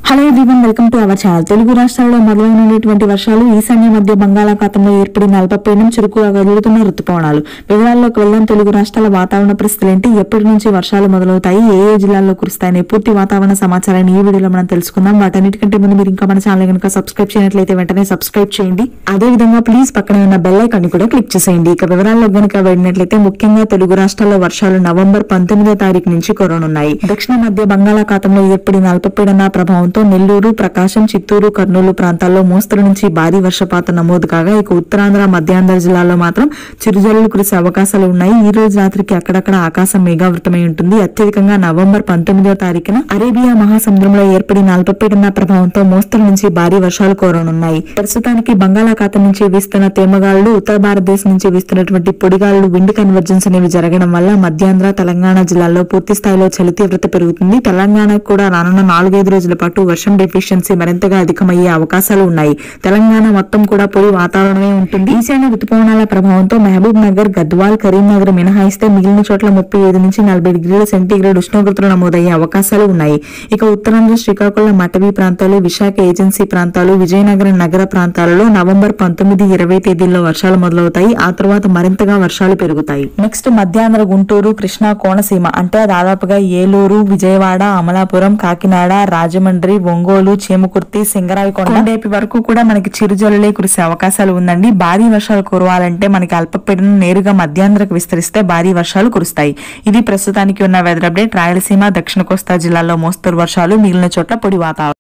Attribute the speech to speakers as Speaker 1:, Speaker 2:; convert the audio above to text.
Speaker 1: hello everyone welcome to our channel Telugu రాష్ట్రాల్లో మొదలైనటువంటి వర్షాలు ఈశాన్య మధ్య బంగాళాఖాతంలో ఏర్పడిన అల్పపీడనం చురుకుగా కదులుతున్న రుతుపవనాలు వివరాల్లోకి వెళ్దాం తెలుగు రాష్ట్రాల వాతావరణ పరిస్థితులు ఏంటి ఎప్పటి నుంచి వర్షాలు మొదలవుతాయి ఏ ఏ జిల్లాల్లో కురుస్తాయని పూర్తి వాతావరణ సమాచారాన్ని ఈ వీడియోలో మనం తెలుసుకుందాం వాటన్నిటికంటే ముందు మీరు ఇంకా మన ఛానల్ కనుక సబ్స్క్రైబ్ చేయనట్లయితే వెంటనే సబ్స్క్రైబ్ చేయండి అదే విధంగా ప్లీజ్ పక్కనే ఉన్న బెల్ ఐకాన్ కూడా క్లిక్ చేసేయండి ఇక వివరాల్లో గనుక వెళ్ళినట్లయితే ముఖ్యంగా తెలుగు రాష్ట్రాల్లో వర్షాలు నవంబర్ పంతొమ్మిదో తారీఖు నుంచి కురనున్నాయి దక్షిణ మధ్య బంగాళాఖాతంలో ఏర్పడిన అల్పపీడన ప్రభావంతో నెల్లూరు ప్రకాశం చిత్తూరు కర్నూలు ప్రాంతాల్లో మోస్తరు నుంచి భారీ వర్షపాతం నమోదు కాగా ఇక ఉత్తరాంధ్ర మధ్యాంధ్ర జిల్లాల్లో మాత్రం చిరుజల్లులు కురిసే అవకాశాలు ఉన్నాయి ఈ రోజు రాత్రికి అక్కడక్కడ ఆకాశం మేఘావృతమై ఉంటుంది అత్యధికంగా నవంబర్ పంతొమ్మిదో తారీఖున అరేబియా మహాసముద్రంలో ఏర్పడిన అల్పపీడన ప్రభావంతో మోస్తరు నుంచి భారీ వర్షాలు కోరనున్నాయి ప్రస్తుతానికి బంగాళాఖాతం నుంచి వీస్తున్న తేమగాళ్లు ఉత్తర భారతదేశం నుంచి వీస్తున్నటువంటి పొడిగాళ్లు విండ్ కన్వర్జెన్స్ అనేవి జరగడం వల్ల మధ్యాంధ్ర తెలంగాణ జిల్లాల్లో పూర్తి స్థాయిలో చలి తీవ్రత పెరుగుతుంది తెలంగాణకు కూడా రానున్న నాలుగైదు రోజుల పాటు వర్షం డెఫిషియన్సీ మరింతగా అధికమయ్యే అవకాశాలు ఉన్నాయి తెలంగాణ మొత్తం కూడా పొడి వాతావరణమే ఉంటుంది ఈశాన్య ఋతుపవనాల ప్రభావంతో మహబూబ్ నగర్ గద్వాల్ కరీంనగర్ మినహాయిస్తే మిగిలిన చోట్ల ముప్పై ఐదు నుంచి నలభై డిగ్రీల సెంటీగ్రేడ్ ఉష్ణోగ్రతలు నమోదయ్యే అవకాశాలు ఉన్నాయి ఇక ఉత్తరాంధ్ర శ్రీకాకుళం మటవీ ప్రాంతాలు విశాఖ ఏజెన్సీ ప్రాంతాలు విజయనగరం నగర ప్రాంతాలలో నవంబర్ పంతొమ్మిది ఇరవై తేదీల్లో వర్షాలు మొదలవుతాయి ఆ తర్వాత మరింతగా వర్షాలు పెరుగుతాయి నెక్స్ట్ మధ్యాంధ్ర గుంటూరు కృష్ణా కోనసీమ అంటే దాదాపుగా ఏలూరు విజయవాడ అమలాపురం కాకినాడ రాజమండ్రి ఒంగోలు చీమకుర్తి సింగరాయకొండ కొండేపి వరకు కూడా మనకి చిరుజల్లులే కురిసే అవకాశాలు ఉందండి భారీ వర్షాలు కురవాలంటే మనకి అల్పపీడనం నేరుగా మధ్యాంధ్రకు విస్తరిస్తే భారీ వర్షాలు కురుస్తాయి ఇది ప్రస్తుతానికి ఉన్న వెదర్ అప్డేట్ రాయలసీమ దక్షిణ కోస్తా జిల్లాల్లో మోస్తరు వర్షాలు మిగిలిన చోట్ల పొడి వాతావరణం